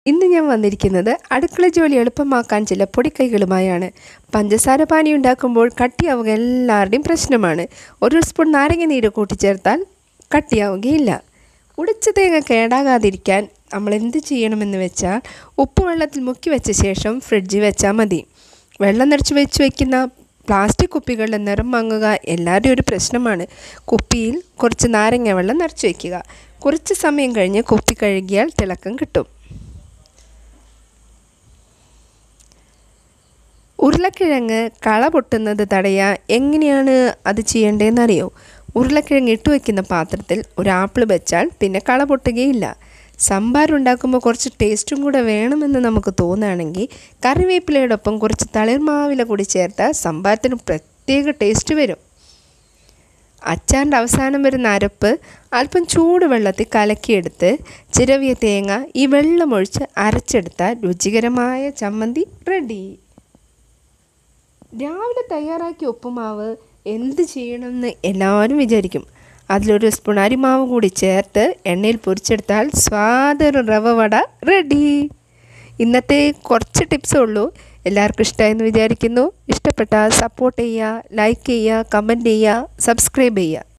ഇന്ന് ഞാൻ വന്നിരിക്കുന്നത് അടുക്കള ജോലി എളുപ്പമാക്കാൻ ചില പൊടിക്കൈകളുമായാണ് പഞ്ചസാര പാനി ഉണ്ടാക്കുമ്പോൾ കട്ടിയാവുക എല്ലാവരുടെയും പ്രശ്നമാണ് ഒരു സ്പൂൺ നാരങ്ങ നീര് കൂട്ടിച്ചേർത്താൽ കട്ടിയാവുകയില്ല ഉടച്ച തേങ്ങ കേടാകാതിരിക്കാൻ നമ്മൾ എന്ത് ചെയ്യണമെന്ന് വെച്ചാൽ ഉപ്പ് വെള്ളത്തിൽ മുക്കി വെച്ച ശേഷം ഫ്രിഡ്ജിൽ വെച്ചാൽ മതി വെള്ളം നിറച്ച് വെച്ച് വയ്ക്കുന്ന പ്ലാസ്റ്റിക് കുപ്പികളുടെ നിറം മങ്ങുക എല്ലാവരുടെയും ഒരു പ്രശ്നമാണ് കുപ്പിയിൽ കുറച്ച് നാരങ്ങ വെള്ളം നിറച്ച് വയ്ക്കുക കുറച്ച് സമയം കഴിഞ്ഞ് കുപ്പി കഴുകിയാൽ തിളക്കം കിട്ടും ഉരുളക്കിഴങ്ങ് കള പൊട്ടുന്നത് തടയാൻ എങ്ങനെയാണ് അത് ചെയ്യേണ്ടതെന്നറിയോ ഉരുളക്കിഴങ്ങ് ഇട്ട് വയ്ക്കുന്ന പാത്രത്തിൽ ഒരു ആപ്പിൾ വെച്ചാൽ പിന്നെ കള പൊട്ടുകയില്ല സംഭാർ ഉണ്ടാക്കുമ്പോൾ കുറച്ച് ടേസ്റ്റും കൂടെ വേണമെന്ന് നമുക്ക് തോന്നുകയാണെങ്കിൽ കറിവേപ്പിലയോടൊപ്പം കുറച്ച് തളിർമാവില കൂടി ചേർത്താൽ സംഭാരത്തിന് പ്രത്യേക ടേസ്റ്റ് വരും അച്ചാറിൻ്റെ അവസാനം വരുന്ന അരപ്പ് അല്പം ചൂട് വെള്ളത്തിൽ കലക്കിയെടുത്ത് ചിരവിയ തേങ്ങ ഈ വെള്ളമൊഴിച്ച് അരച്ചെടുത്താൽ രുചികരമായ ചമ്മന്തി റെഡി രാവിലെ തയ്യാറാക്കിയ ഉപ്പുമാവ് എന്ത് ചെയ്യണമെന്ന് എല്ലാവരും വിചാരിക്കും അതിലൊരു സ്പൂൺ അരിമാവ് കൂടി ചേർത്ത് എണ്ണയിൽ പൊരിച്ചെടുത്താൽ സ്വാദൊരു റവ വട റെഡി ഇന്നത്തെ കുറച്ച് ടിപ്സേ ഉള്ളൂ എല്ലാവർക്കും ഇഷ്ടമായെന്ന് വിചാരിക്കുന്നു ഇഷ്ടപ്പെട്ടാൽ സപ്പോർട്ട് ചെയ്യുക ലൈക്ക് ചെയ്യുക കമൻറ്റ് ചെയ്യുക സബ്സ്ക്രൈബ് ചെയ്യുക